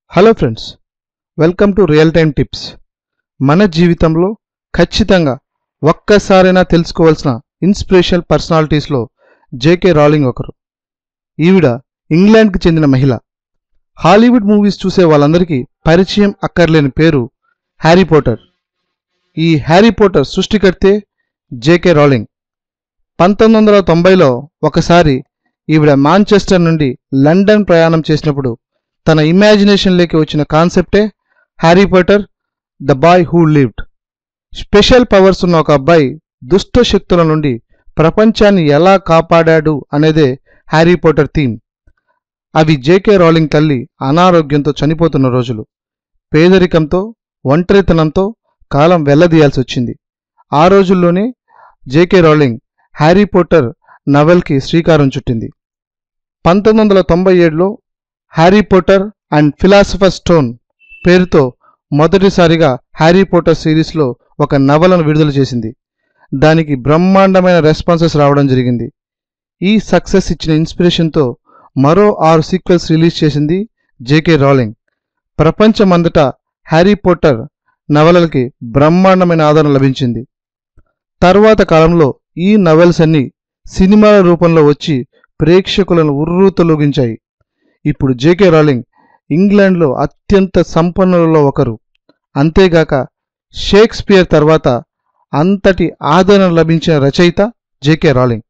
hello friends welcome to real time tips మన జీవితంలో ఖచ్చితంగా ఒక్కసారైనా తెలుసుకోవాల్సిన ఇన్స్పిరేషనల్ పర్సనాలిటీస్లో జేకే రాలింగ్ ఒకరు ఈవిడ ఇంగ్లాండ్కి చెందిన మహిళ హాలీవుడ్ మూవీస్ చూసే వాళ్ళందరికీ పరిచయం అక్కర్లేని పేరు హ్యారీ పోటర్ ఈ హ్యారీ పోటర్ సృష్టికర్తే జేకే రాలింగ్ పంతొమ్మిది వందల తొంభైలో ఒకసారి ఈవిడ మాంచెస్టర్ నుండి లండన్ ప్రయాణం చేసినప్పుడు తన ఇమాజినేషన్లోకి వచ్చిన కాన్సెప్టే Harry Potter the boy who lived special powers ఉన్న ఒక అబ్బాయి దుష్ట శక్తుల నుండి ప్రపంచాన్ని ఎలా కాపాడాడు అనేదే హ్యారీ పోటర్ థీమ్ అవి జేకే రాలింగ్ తల్లి అనారోగ్యంతో చనిపోతున్న రోజులు పేదరికంతో ఒంటరితనంతో కాలం వెల్లదీయాల్సి వచ్చింది ఆ రోజుల్లోనే జేకే రాలింగ్ హ్యారీ పోటర్ నవల్కి శ్రీకారం చుట్టింది పంతొమ్మిది వందల తొంభై ఏడులో Harry Potter and philosopher stone పేరుతో మొదటిసారిగా హ్యారీ పోటర్ సిరీస్లో ఒక నవలను విడుదల చేసింది దానికి బ్రహ్మాండమైన రెస్పాన్సెస్ రావడం జరిగింది ఈ సక్సెస్ ఇచ్చిన ఇన్స్పిరేషన్తో మరో ఆరు సీక్వెల్స్ రిలీజ్ చేసింది జేకే రాలింగ్ ప్రపంచమంతటా హ్యారీ పోటర్ నవలలకి బ్రహ్మాండమైన ఆదరణ లభించింది తర్వాత కాలంలో ఈ నవల్స్ అన్ని సినిమాల రూపంలో వచ్చి ప్రేక్షకులను ఉర్రూతలూగించాయి ఇప్పుడు జేకే రాలింగ్ ఇంగ్లాండ్లో అత్యంత సంపన్నులలో ఒకరు అంతేగాక షేక్స్పియర్ తర్వాత అంతటి ఆదరణ లభించిన రచయిత జేకే రాలింగ్